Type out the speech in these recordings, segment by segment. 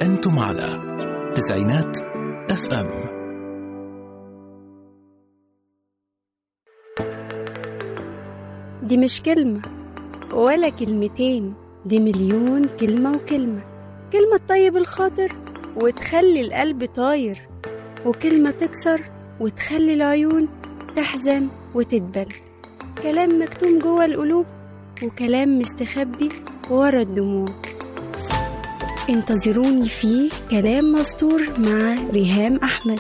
أنتم على تسعينات اف ام دي مش كلمة ولا كلمتين دي مليون كلمة وكلمة كلمة تطيب الخاطر وتخلي القلب طاير وكلمة تكسر وتخلي العيون تحزن وتدبل كلام مكتوم جوه القلوب وكلام مستخبي ورا الدموع انتظروني في كلام مستور مع ريهام أحمد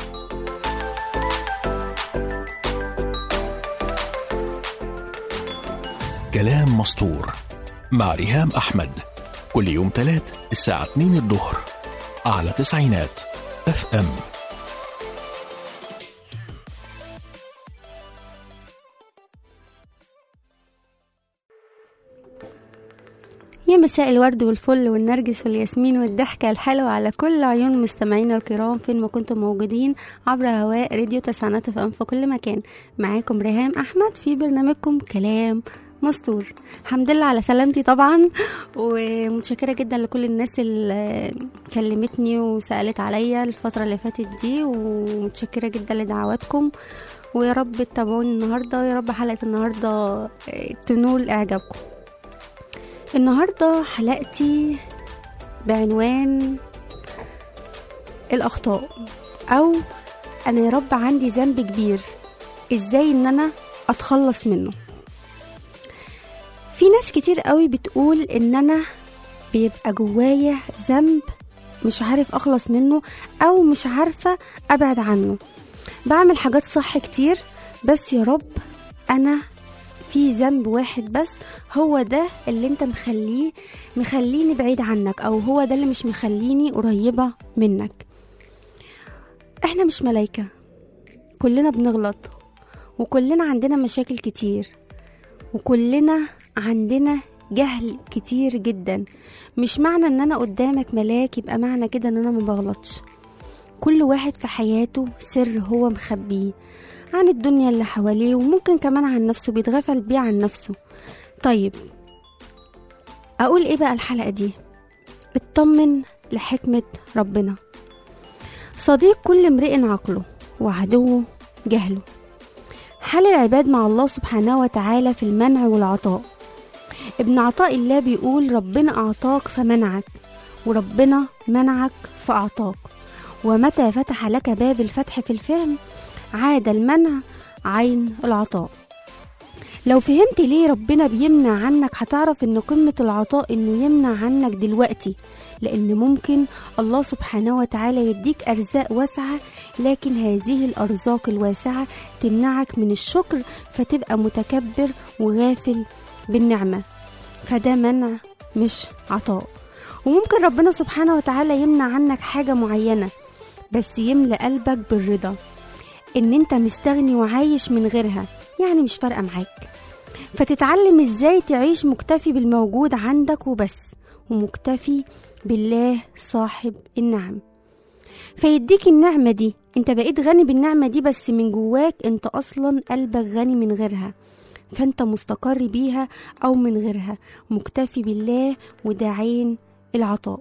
كلام مسطور مع ريهام أحمد كل يوم تلات الساعة 2 الظهر على تسعينات اف ام يا مساء الورد والفل والنرجس والياسمين والضحكة الحلوة على كل عيون مستمعينا الكرام فين ما كنتم موجودين عبر هواء راديو تسعينات اف ام في كل مكان معاكم ريهام أحمد في برنامجكم كلام مستور الحمد لله على سلامتي طبعا ومتشكرة جدا لكل الناس اللي كلمتني وسألت عليا الفترة اللي فاتت دي ومتشكرة جدا لدعواتكم ويا رب تتابعوني النهاردة ويا رب حلقة النهاردة آه، تنول إعجابكم النهاردة حلقتي بعنوان الأخطاء أو أنا يا رب عندي ذنب كبير إزاي إن أنا أتخلص منه في ناس كتير قوي بتقول إن أنا بيبقى جوايا ذنب مش عارف أخلص منه أو مش عارفة أبعد عنه بعمل حاجات صح كتير بس يا رب أنا في ذنب واحد بس هو ده اللي انت مخليه مخليني بعيد عنك او هو ده اللي مش مخليني قريبة منك احنا مش ملايكة كلنا بنغلط وكلنا عندنا مشاكل كتير وكلنا عندنا جهل كتير جدا مش معنى ان انا قدامك ملاك يبقى معنى كده ان انا ما بغلطش كل واحد في حياته سر هو مخبيه عن الدنيا اللي حواليه وممكن كمان عن نفسه بيتغفل بيه عن نفسه طيب اقول ايه بقى الحلقه دي اطمن لحكمه ربنا صديق كل امرئ عقله وعدوه جهله حال العباد مع الله سبحانه وتعالى في المنع والعطاء ابن عطاء الله بيقول ربنا أعطاك فمنعك وربنا منعك فأعطاك ومتى فتح لك باب الفتح في الفهم عاد المنع عين العطاء لو فهمت ليه ربنا بيمنع عنك هتعرف ان قمة العطاء انه يمنع عنك دلوقتي لان ممكن الله سبحانه وتعالى يديك ارزاق واسعة لكن هذه الارزاق الواسعة تمنعك من الشكر فتبقى متكبر وغافل بالنعمة فده منع مش عطاء وممكن ربنا سبحانه وتعالى يمنع عنك حاجة معينة بس يملأ قلبك بالرضا ان انت مستغني وعايش من غيرها يعني مش فارقة معاك فتتعلم ازاي تعيش مكتفي بالموجود عندك وبس ومكتفي بالله صاحب النعم فيديك النعمة دي انت بقيت غني بالنعمة دي بس من جواك انت اصلا قلبك غني من غيرها فانت مستقر بيها او من غيرها مكتفي بالله وده عين العطاء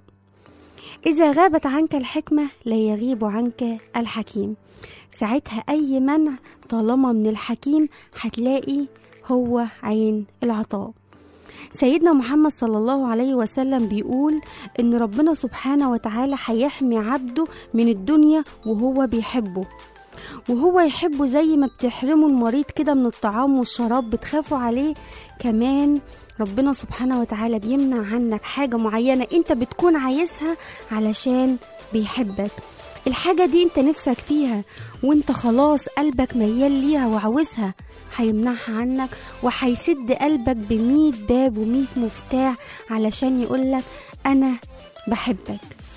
إذا غابت عنك الحكمة لا يغيب عنك الحكيم ساعتها أي منع طالما من الحكيم هتلاقي هو عين العطاء سيدنا محمد صلى الله عليه وسلم بيقول إن ربنا سبحانه وتعالى هيحمي عبده من الدنيا وهو بيحبه وهو يحبه زي ما بتحرموا المريض كده من الطعام والشراب بتخافوا عليه كمان ربنا سبحانه وتعالى بيمنع عنك حاجة معينة انت بتكون عايزها علشان بيحبك الحاجة دي انت نفسك فيها وانت خلاص قلبك ميال ليها وعاوزها هيمنعها عنك وهيسد قلبك بمية باب ومية مفتاح علشان يقولك انا بحبك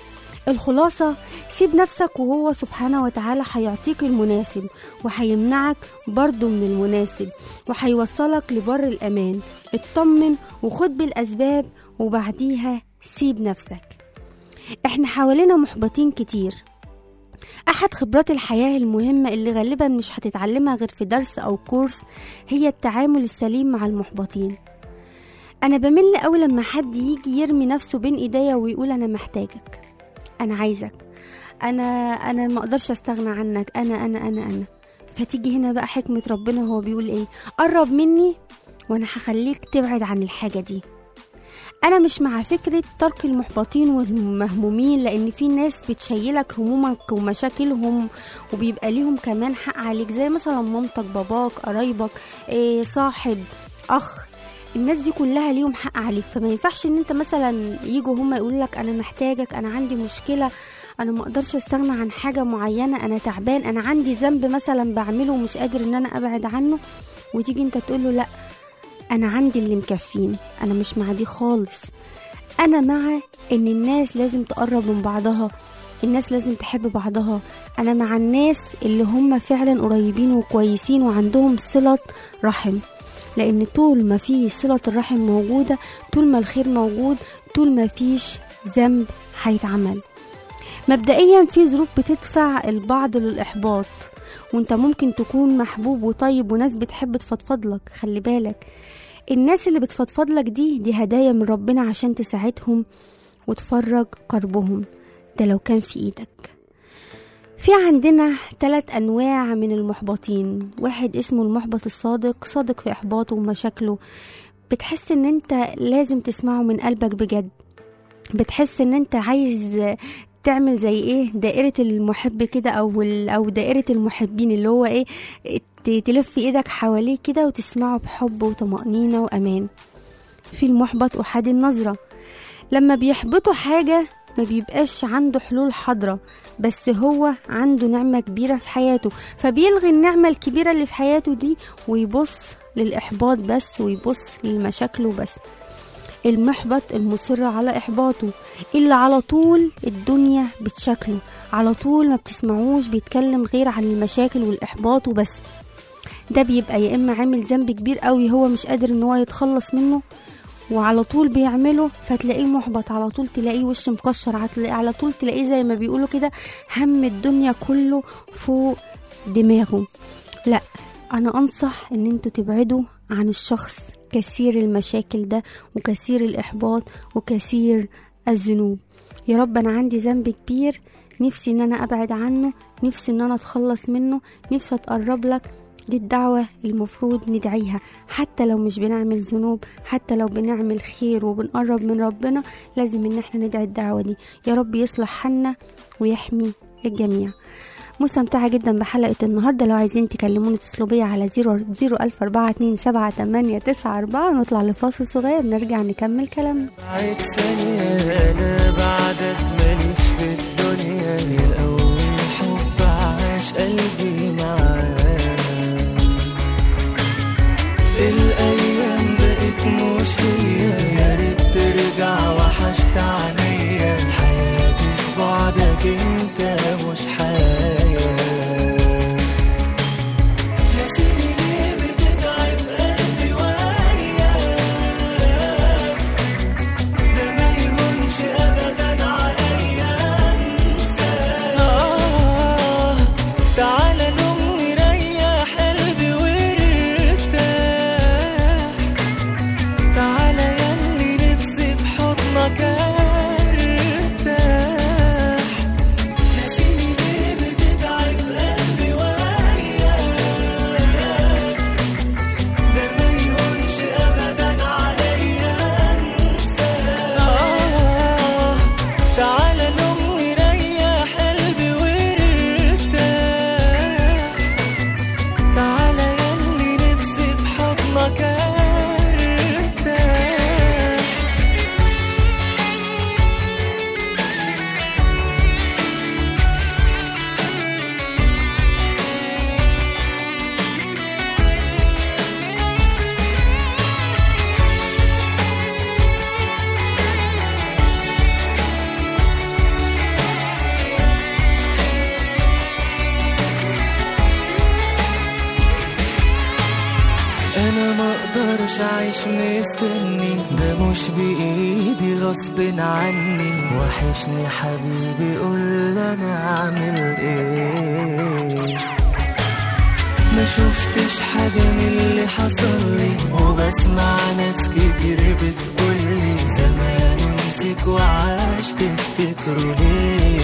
الخلاصة سيب نفسك وهو سبحانه وتعالى هيعطيك المناسب وهيمنعك برضو من المناسب وهيوصلك لبر الأمان اطمن وخد بالأسباب وبعديها سيب نفسك احنا حوالينا محبطين كتير أحد خبرات الحياة المهمة اللي غالبا مش هتتعلمها غير في درس أو كورس هي التعامل السليم مع المحبطين أنا بمل أوي لما حد يجي يرمي نفسه بين إيديا ويقول أنا محتاجك انا عايزك انا انا ما اقدرش استغنى عنك انا انا انا انا فتيجي هنا بقى حكمة ربنا هو بيقول ايه قرب مني وانا هخليك تبعد عن الحاجة دي انا مش مع فكرة ترك المحبطين والمهمومين لان في ناس بتشيلك همومك ومشاكلهم وبيبقى ليهم كمان حق عليك زي مثلا مامتك باباك قرايبك إيه صاحب اخ الناس دي كلها ليهم حق عليك فما ينفعش ان انت مثلا يجوا هم يقولوا لك انا محتاجك انا عندي مشكله انا ما اقدرش استغنى عن حاجه معينه انا تعبان انا عندي ذنب مثلا بعمله ومش قادر ان انا ابعد عنه وتيجي انت تقول له لا انا عندي اللي مكفيني انا مش مع دي خالص انا مع ان الناس لازم تقرب من بعضها الناس لازم تحب بعضها انا مع الناس اللي هم فعلا قريبين وكويسين وعندهم صله رحم لان طول ما في صله الرحم موجوده طول ما الخير موجود طول ما فيش ذنب هيتعمل مبدئيا في ظروف بتدفع البعض للاحباط وانت ممكن تكون محبوب وطيب وناس بتحب تفضفض لك خلي بالك الناس اللي بتفضفض لك دي دي هدايا من ربنا عشان تساعدهم وتفرج كربهم ده لو كان في ايدك في عندنا ثلاث انواع من المحبطين واحد اسمه المحبط الصادق صادق في احباطه ومشاكله بتحس ان انت لازم تسمعه من قلبك بجد بتحس ان انت عايز تعمل زي ايه دائرة المحب كده او ال- او دائرة المحبين اللي هو ايه ت- تلف ايدك حواليه كده وتسمعه بحب وطمأنينة وامان في المحبط احادي النظرة لما بيحبطوا حاجة ما بيبقاش عنده حلول حاضرة بس هو عنده نعمة كبيرة في حياته فبيلغي النعمة الكبيرة اللي في حياته دي ويبص للإحباط بس ويبص لمشاكله بس المحبط المصر على إحباطه اللي على طول الدنيا بتشكله على طول ما بتسمعوش بيتكلم غير عن المشاكل والإحباط وبس ده بيبقى يا إما عامل ذنب كبير قوي هو مش قادر إن هو يتخلص منه وعلى طول بيعمله فتلاقيه محبط على طول تلاقيه وش مكشر هتلاقيه على طول تلاقيه زي ما بيقولوا كده هم الدنيا كله فوق دماغه لا انا انصح ان انتوا تبعدوا عن الشخص كثير المشاكل ده وكثير الاحباط وكثير الذنوب يا رب انا عندي ذنب كبير نفسي ان انا ابعد عنه نفسي ان انا اتخلص منه نفسي اتقرب لك دي الدعوة المفروض ندعيها حتى لو مش بنعمل ذنوب حتى لو بنعمل خير وبنقرب من ربنا لازم ان احنا ندعي الدعوة دي يا رب يصلح حالنا ويحمي الجميع مستمتعة جدا بحلقة النهاردة لو عايزين تكلموني اتصلوا بيا على زيرو زيرو ألف أربعة اتنين سبعة تمانية تسعة أربعة نطلع لفاصل صغير نرجع نكمل كلامنا بعد ثانية أنا بعدك ماليش في الدنيا يا أول حب عاش قلبي معاك الأيام بقت مش هي يا ريت ترجع وحشت عينيا حياتي في بعدك انت مش حياة ناسيني ليه بتتعب قلبي وياك ده ما يهونش ابدا عليا انساك آه تعالى نوم نريح قلبي وارتاح تعالى ياللي نفسي بحضنك ارتاح ناسيني ليه بتتعب قلبي وياك ده ما يهونش ابدا عليا انساك آه تعالى نوم نريح قلبي وارتاح تعالى ياللي نفسي بحضنك ارتاح انا ما اقدرش اعيش مستني ده مش بايدي غصب عني وحشني حبيبي قول انا اعمل ايه ما شفتش حاجة من اللي حصل لي وبسمع ناس كتير بتقولي زمان نسيك وعاش تفتكروا ليه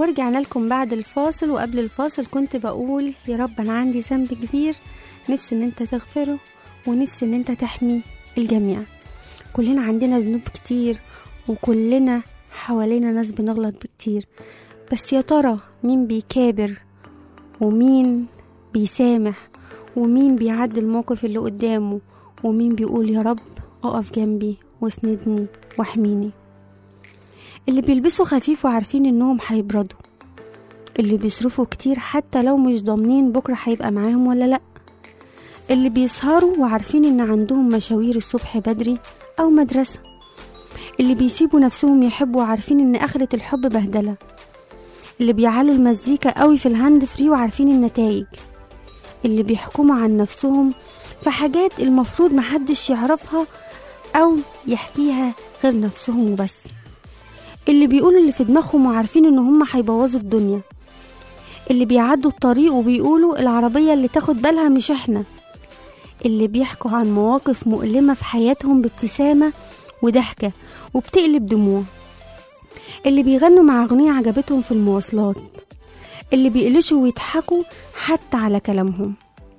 ورجعنا لكم بعد الفاصل وقبل الفاصل كنت بقول يا رب أنا عندي ذنب كبير نفسي إن أنت تغفره ونفسي إن أنت تحمي الجميع كلنا عندنا ذنوب كتير وكلنا حوالينا ناس بنغلط بكتير بس يا ترى مين بيكابر ومين بيسامح ومين بيعدي الموقف اللي قدامه ومين بيقول يا رب اقف جنبي واسندني واحميني اللي بيلبسوا خفيف وعارفين انهم هيبردوا اللي بيصرفوا كتير حتى لو مش ضامنين بكرة هيبقى معاهم ولا لأ اللي بيسهروا وعارفين ان عندهم مشاوير الصبح بدري او مدرسة اللي بيسيبوا نفسهم يحبوا وعارفين ان اخرة الحب بهدلة اللي بيعلوا المزيكا قوي في الهاند فري وعارفين النتائج اللي بيحكموا عن نفسهم في حاجات المفروض محدش يعرفها او يحكيها غير نفسهم وبس اللي بيقولوا اللي في دماغهم وعارفين ان هم هيبوظوا الدنيا اللي بيعدوا الطريق وبيقولوا العربية اللي تاخد بالها مش احنا اللي بيحكوا عن مواقف مؤلمة في حياتهم بابتسامة وضحكة وبتقلب دموع اللي بيغنوا مع أغنية عجبتهم في المواصلات اللي بيقلشوا ويضحكوا حتى على كلامهم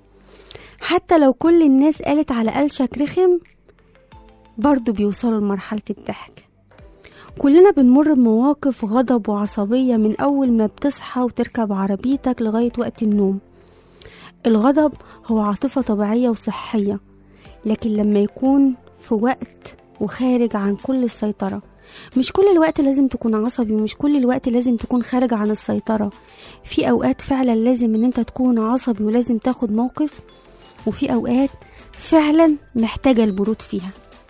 حتى لو كل الناس قالت على قلشك رخم برضو بيوصلوا لمرحلة الضحك كلنا بنمر بمواقف غضب وعصبية من أول ما بتصحى وتركب عربيتك لغاية وقت النوم الغضب هو عاطفة طبيعية وصحية لكن لما يكون في وقت وخارج عن كل السيطرة مش كل الوقت لازم تكون عصبي ومش كل الوقت لازم تكون خارج عن السيطرة في أوقات فعلا لازم ان انت تكون عصبي ولازم تاخد موقف وفي أوقات فعلا محتاجة البرود فيها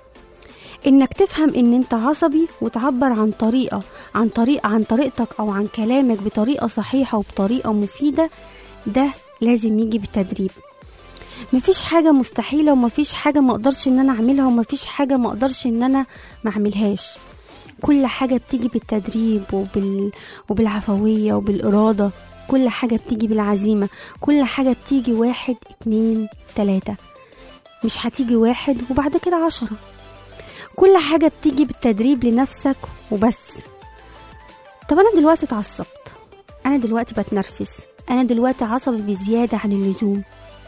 انك تفهم ان انت عصبي وتعبر عن طريقة عن طريقة عن طريقتك او عن كلامك بطريقة صحيحة وبطريقة مفيدة ده لازم يجي بالتدريب مفيش حاجة مستحيلة ومفيش حاجة مقدرش ان انا اعملها ومفيش حاجة مقدرش ان انا معملهاش كل حاجة بتيجي بالتدريب وبال... وبالعفوية وبالإرادة كل حاجة بتيجي بالعزيمة كل حاجة بتيجي واحد اتنين تلاتة مش هتيجي واحد وبعد كده عشرة كل حاجة بتيجي بالتدريب لنفسك وبس طب أنا دلوقتي اتعصبت أنا دلوقتي بتنرفز أنا دلوقتي عصبي بزيادة عن اللزوم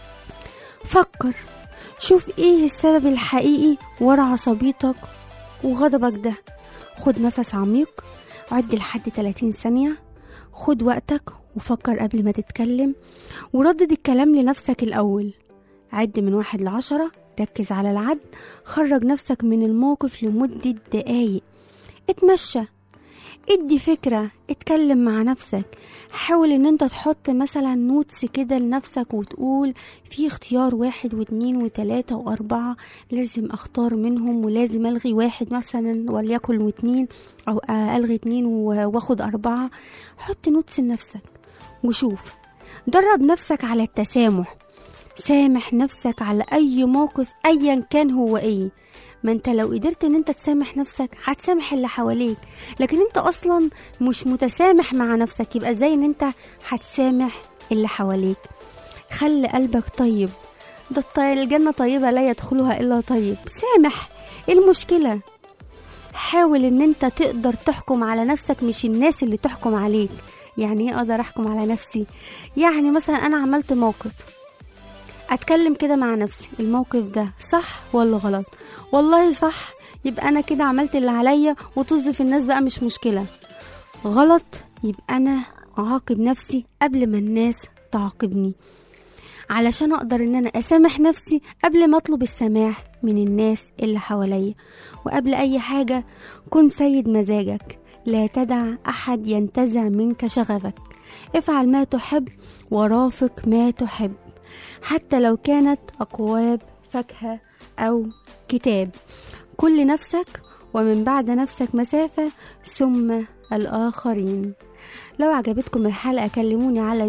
فكر شوف ايه السبب الحقيقي ورا عصبيتك وغضبك ده خد نفس عميق عد لحد 30 ثانية خد وقتك وفكر قبل ما تتكلم وردد الكلام لنفسك الأول عد من واحد لعشرة ركز على العد خرج نفسك من الموقف لمدة دقايق اتمشى ادي فكرة اتكلم مع نفسك حاول ان انت تحط مثلا نوتس كده لنفسك وتقول في اختيار واحد واتنين وتلاتة واربعة لازم اختار منهم ولازم الغي واحد مثلا وليكن واتنين او الغي اتنين و- واخد اربعة حط نوتس لنفسك وشوف درب نفسك على التسامح سامح نفسك على اي موقف ايا كان هو ايه ما انت لو قدرت ان انت تسامح نفسك هتسامح اللي حواليك لكن انت اصلا مش متسامح مع نفسك يبقى ازاي ان انت هتسامح اللي حواليك خلي قلبك طيب ده الط- الجنة طيبة لا يدخلها إلا طيب سامح ايه المشكلة حاول ان انت تقدر تحكم على نفسك مش الناس اللي تحكم عليك يعني ايه اقدر احكم على نفسي يعني مثلا انا عملت موقف اتكلم كده مع نفسي الموقف ده صح ولا غلط والله صح يبقى انا كده عملت اللي عليا وطز في الناس بقى مش مشكله غلط يبقى انا اعاقب نفسي قبل ما الناس تعاقبني علشان اقدر ان انا اسامح نفسي قبل ما اطلب السماح من الناس اللي حواليا وقبل اي حاجه كن سيد مزاجك لا تدع احد ينتزع منك شغفك افعل ما تحب ورافق ما تحب حتى لو كانت أقواب فاكهة أو كتاب كل نفسك ومن بعد نفسك مسافة ثم الآخرين لو عجبتكم الحلقة كلموني على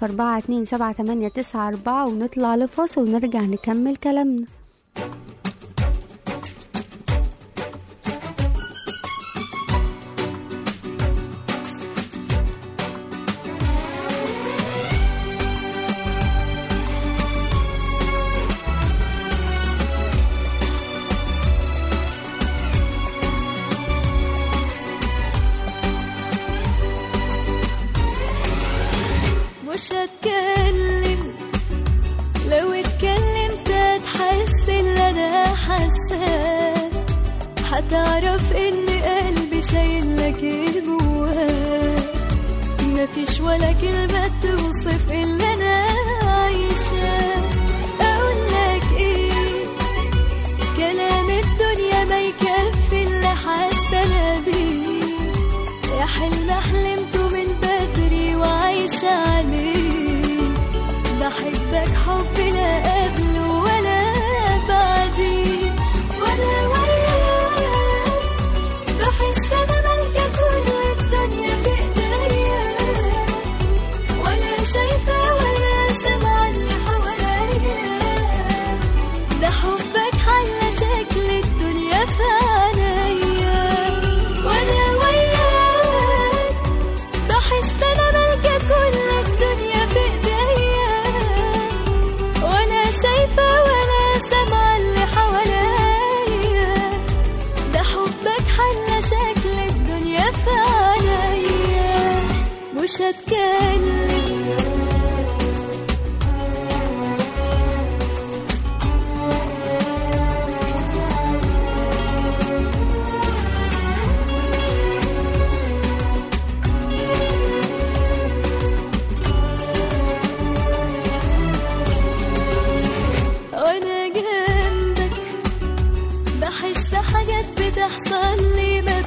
004278994 ونطلع لفاصل ونرجع نكمل كلامنا هتكلم لو اتكلمت هتحس اللي انا حاساه هتعرف ان قلبي شايل لك ايه جواه مفيش ولا كلمة توصف اللي انا عايشاه اقول لك ايه كلام الدنيا ما يكفي اللي حاسه انا بيه يا حلم حلمته من بدري وعايشة عليه بحبك حب لا قبله ولا بعديه وانا وياك بحس انا مالكة كل الدنيا في ايديا ولا شايفة ولا سامعة اللي حواليا ده حبك حل شكل الدنيا في عينيا وانا وياك بحس انا مالكة كل الدنيا في ايديا ولا شايفة ولا سامعة اللي حواليا ده حبك حل شكل الدنيا في عينيا مش هتكلم وانا جنبك بحس حاجات بتحصل لي ما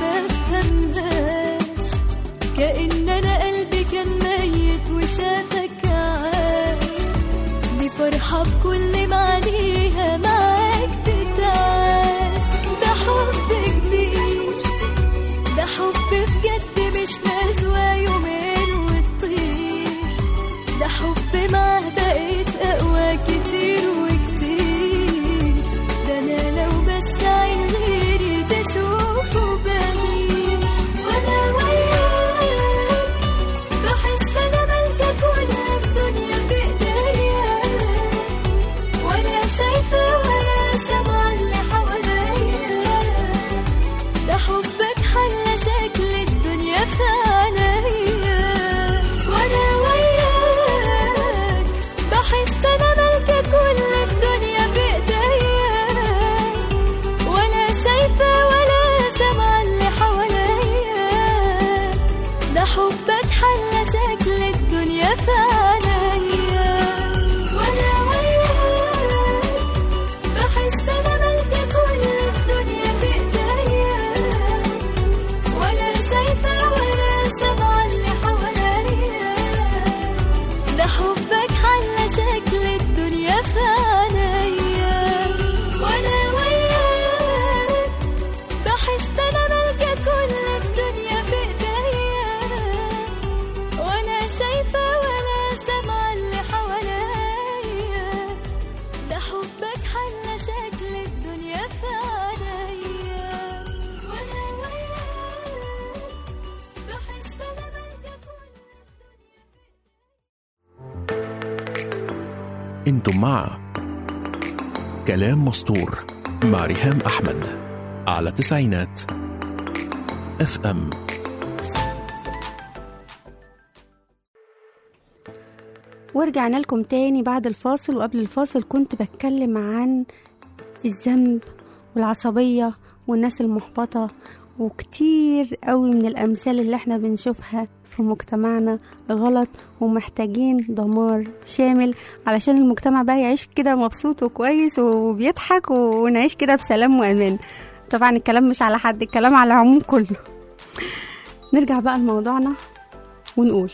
بفهمهاش كأن انا قلبي كان ميت وشافك عاش دي فرحة بكل معانيها معاك تتعاش ده حب كبير ده حب بجد مش نزوة يومين وتطير ده حب معاه بقيت أقوى كتير وكتير ده أنا لو بس عين غيري تشوفه بغير وأنا وياك بحس أنا مالكة كل الدنيا في إيديا ولا شايفة ولا سامعة اللي حواليا ده حبك حل شكل الدنيا في عينيا وانا وياك بحس انا مالكة كل الدنيا بايديا ولا شايفة ولا سامعة اللي حواليا ده حبك حل شكل الدنيا في عينيا وانا وياك بحس انا مالكة كل الدنيا بايديا ولا شايفة ولا سامعة اللي حواليا ده حبك حل شكل الدنيا في عينيا وانا وياك بحس انا مالكة كل الدنيا في ايديا ولا شايفة ولا سامعة اللي حواليا ده حبك حل شكل الدنيا في عينيا وانا وياك بحس انا مالكة كل الدنيا انتم مع كلام مسطور مع ريهام احمد على تسعينات اف ام ورجعنا لكم تاني بعد الفاصل وقبل الفاصل كنت بتكلم عن الذنب والعصبية والناس المحبطة وكتير قوي من الأمثال اللي احنا بنشوفها في مجتمعنا غلط ومحتاجين دمار شامل علشان المجتمع بقى يعيش كده مبسوط وكويس وبيضحك ونعيش كده بسلام وأمان طبعا الكلام مش على حد الكلام على العموم كله نرجع بقى لموضوعنا ونقول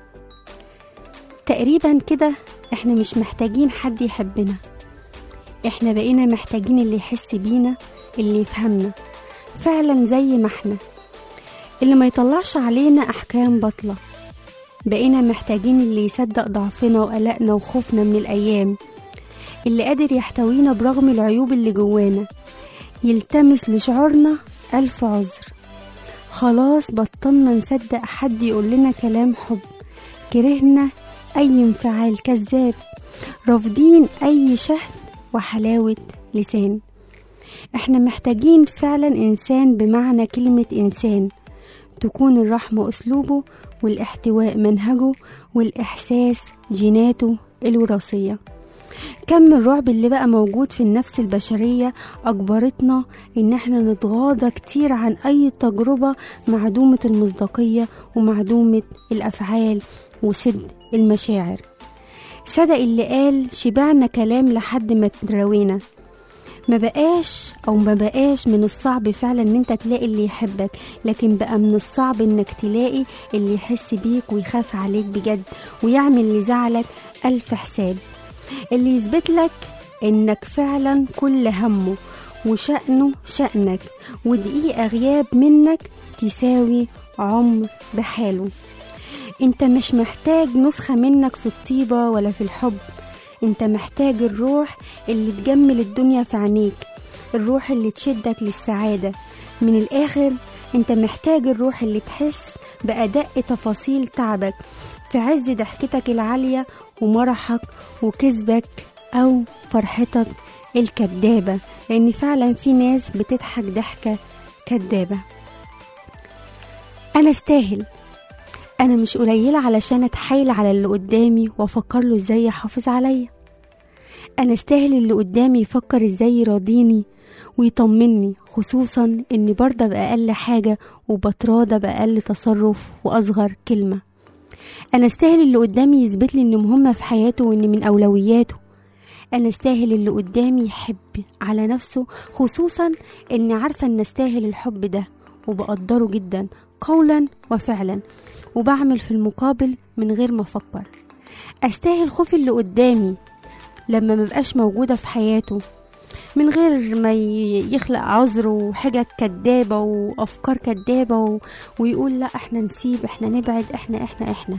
تقريبا كده احنا مش محتاجين حد يحبنا احنا بقينا محتاجين اللي يحس بينا اللي يفهمنا فعلا زي ما احنا اللي ما يطلعش علينا احكام باطلة بقينا محتاجين اللي يصدق ضعفنا وقلقنا وخوفنا من الايام اللي قادر يحتوينا برغم العيوب اللي جوانا يلتمس لشعورنا الف عذر خلاص بطلنا نصدق حد يقول لنا كلام حب كرهنا أي انفعال كذاب رافضين أي شهد وحلاوة لسان احنا محتاجين فعلا إنسان بمعنى كلمة إنسان تكون الرحمة أسلوبه والاحتواء منهجه والإحساس جيناته الوراثية كم الرعب اللي بقى موجود في النفس البشرية أجبرتنا إن احنا نتغاضى كتير عن أي تجربة معدومة المصداقية ومعدومة الأفعال وسد المشاعر صدق اللي قال شبعنا كلام لحد ما تروينا ما بقاش او ما بقاش من الصعب فعلا ان انت تلاقي اللي يحبك لكن بقى من الصعب انك تلاقي اللي يحس بيك ويخاف عليك بجد ويعمل لزعلك الف حساب اللي يثبت لك انك فعلا كل همه وشأنه شأنك ودقيقة غياب منك تساوي عمر بحاله انت مش محتاج نسخة منك في الطيبة ولا في الحب انت محتاج الروح اللي تجمل الدنيا في عينيك الروح اللي تشدك للسعادة من الآخر انت محتاج الروح اللي تحس بأداء تفاصيل تعبك في عز ضحكتك العالية ومرحك وكذبك أو فرحتك الكدابة لأن فعلا في ناس بتضحك ضحكة كدابة أنا استاهل أنا مش قليلة علشان أتحايل على اللي قدامي وأفكر له إزاي يحافظ عليا أنا استاهل اللي قدامي يفكر إزاي يراضيني ويطمني خصوصا إني برضى بأقل حاجة وبتراضى بأقل تصرف وأصغر كلمة أنا استاهل اللي قدامي يثبت لي إن مهمة في حياته وإن من أولوياته أنا استاهل اللي قدامي يحب على نفسه خصوصا إني عارفة إن استاهل الحب ده وبقدره جدا قولا وفعلا وبعمل في المقابل من غير ما افكر استاهل خوف اللي قدامي لما مبقاش موجودة في حياته من غير ما ي- يخلق عذر وحاجة كدابة وأفكار كدابة و... ويقول لا احنا نسيب احنا نبعد احنا احنا احنا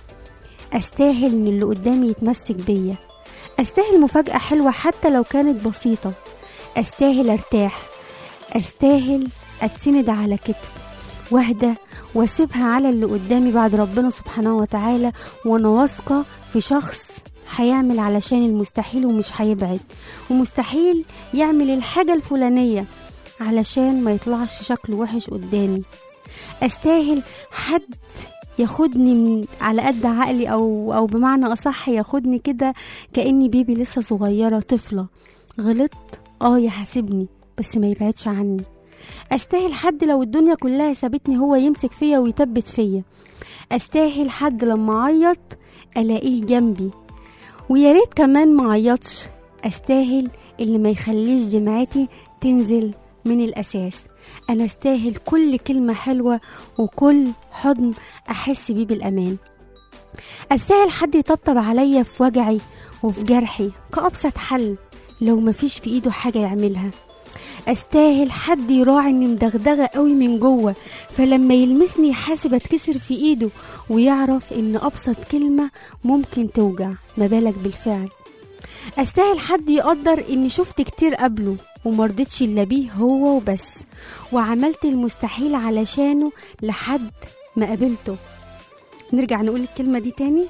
استاهل ان اللي قدامي يتمسك بيا استاهل مفاجأة حلوة حتى لو كانت بسيطة استاهل ارتاح استاهل اتسند على كتف واهدى واسيبها على اللي قدامي بعد ربنا سبحانه وتعالى وانا واثقة في شخص هيعمل علشان المستحيل ومش هيبعد ومستحيل يعمل الحاجة الفلانية علشان ما يطلعش شكله وحش قدامي استاهل حد ياخدني من على قد عقلي او او بمعنى اصح ياخدني كده كاني بيبي لسه صغيره طفله غلطت اه يحاسبني بس ما يبعدش عني استاهل حد لو الدنيا كلها سابتني هو يمسك فيا ويثبت فيا استاهل حد لما اعيط الاقيه جنبي ويا ريت كمان ما عيطش استاهل اللي ما يخليش دمعتي تنزل من الاساس انا استاهل كل كلمه حلوه وكل حضن احس بيه بالامان استاهل حد يطبطب عليا في وجعي وفي جرحي كابسط حل لو مفيش في ايده حاجه يعملها استاهل حد يراعي اني مدغدغه قوي من جوه فلما يلمسني يحاسب اتكسر في ايده ويعرف ان ابسط كلمه ممكن توجع ما بالك بالفعل استاهل حد يقدر اني شفت كتير قبله ومرضتش الا بيه هو وبس وعملت المستحيل علشانه لحد ما قابلته نرجع نقول الكلمه دي تاني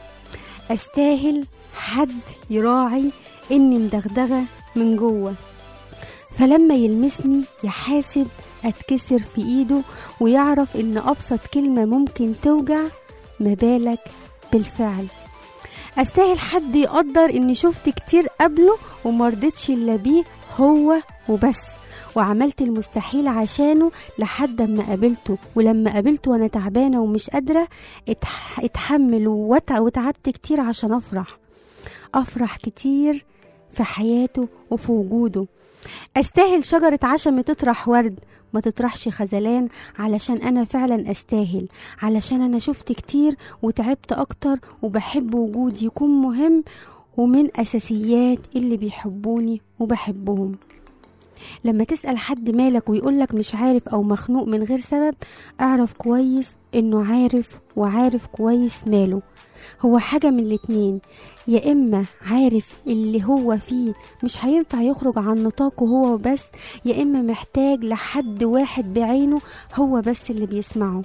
استاهل حد يراعي اني مدغدغه من جوه فلما يلمسني يحاسب اتكسر في ايده ويعرف ان ابسط كلمه ممكن توجع ما بالك بالفعل استاهل حد يقدر اني شفت كتير قبله ومرضتش الا بيه هو وبس وعملت المستحيل عشانه لحد ما قابلته ولما قابلته وانا تعبانه ومش قادره اتح... اتحمل وتع... وتعبت كتير عشان افرح افرح كتير في حياته وفي وجوده استاهل شجرة عشم تطرح ورد ما تطرحش خذلان علشان انا فعلا استاهل علشان انا شفت كتير وتعبت اكتر وبحب وجودي يكون مهم ومن اساسيات اللي بيحبوني وبحبهم لما تسأل حد مالك ويقولك مش عارف أو مخنوق من غير سبب اعرف كويس إنه عارف وعارف كويس ماله هو حاجة من الاتنين يا إما عارف اللي هو فيه مش هينفع يخرج عن نطاقه هو بس يا إما محتاج لحد واحد بعينه هو بس اللي بيسمعه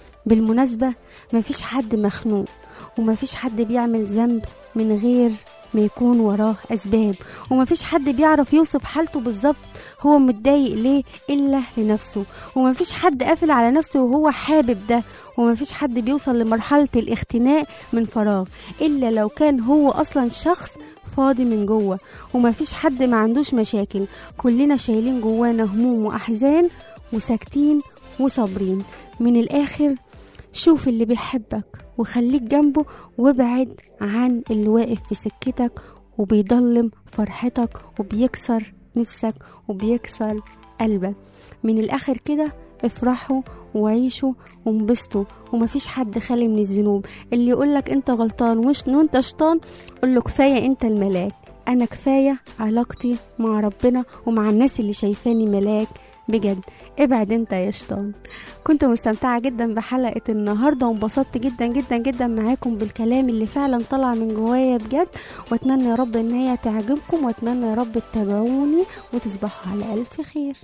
بالمناسبة مفيش حد مخنوق ومفيش حد بيعمل ذنب من غير ما يكون وراه أسباب ومفيش حد بيعرف يوصف حالته بالظبط هو متضايق ليه إلا لنفسه ومفيش حد قافل على نفسه وهو حابب ده ومفيش حد بيوصل لمرحلة الاختناق من فراغ إلا لو كان هو أصلا شخص فاضي من جوه ومفيش حد ما عندوش مشاكل كلنا شايلين جوانا هموم وأحزان وساكتين وصابرين من الآخر شوف اللي بيحبك وخليك جنبه وابعد عن اللي واقف في سكتك وبيضلم فرحتك وبيكسر نفسك وبيكسر قلبك من الآخر كده افرحوا وعيشوا وانبسطوا ومفيش حد خالي من الذنوب اللي يقولك انت غلطان وش وانت شطان قوله كفاية انت الملاك انا كفاية علاقتي مع ربنا ومع الناس اللي شايفاني ملاك بجد ابعد انت يا شيطان كنت مستمتعة جدا بحلقة النهاردة وانبسطت جدا جدا جدا معاكم بالكلام اللي فعلا طلع من جوايا بجد واتمنى يا رب ان هي تعجبكم واتمنى يا رب تتابعوني وتصبحوا على الف خير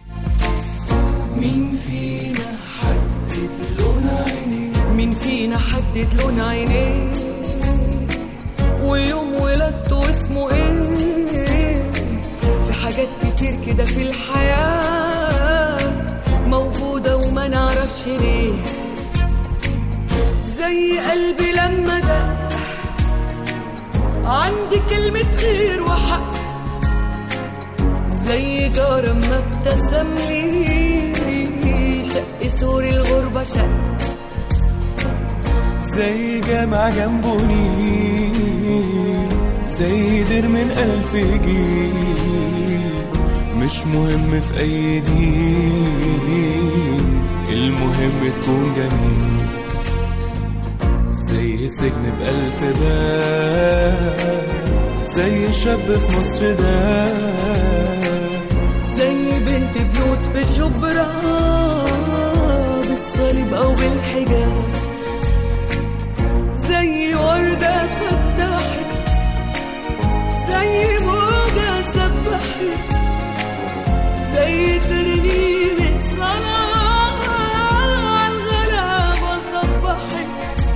مين فينا حدد لون عينيه مين فينا حدد لون عينيه ويوم ولادته اسمه ايه في حاجات كتير كده في الحياة موجودة وما نعرفش ليه زي قلبي لما ده عندي كلمة خير وحق زي جارة ما ابتسم لي شق سور الغربة شق زي جامع جنبه نيل زي دير من ألف جيل مش مهم في أي دين المهم تكون جميل زي سجن بألف باب زي شاب في مصر ده زي بنت بيوت في شبرا بالصليب أو بالحجاب زي وردة فتحت زي موجة سبحت زي ترنيمة صلاة عالغلابة صبحت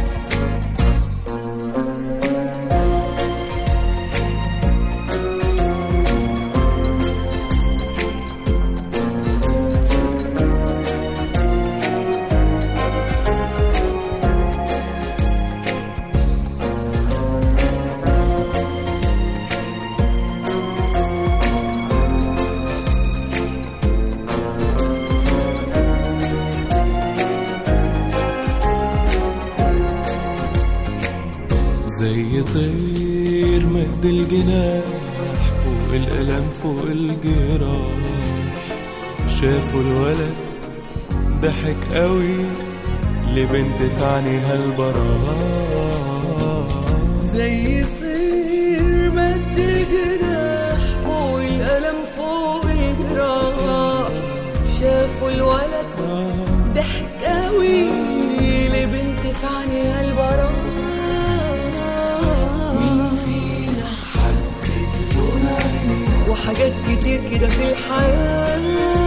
زي طير مد الجناح فوق الألم فوق الجراح شافوا الولد ضحك قوي لبنت في عينيها البراح زي طير مد الجناح فوق الألم فوق الجراح شافوا الولد ضحك قوي لبنت في عينيها البراح مين فينا حدد لون عينيه وحاجات كتير كده في الحياة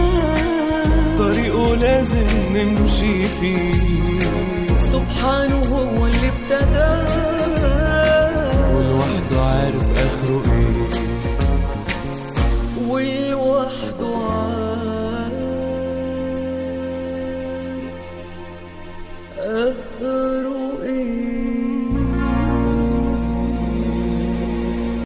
طريقه لازم نمشي فيه سبحانه هو اللي ابتدى ولوحده عارف آخره إيه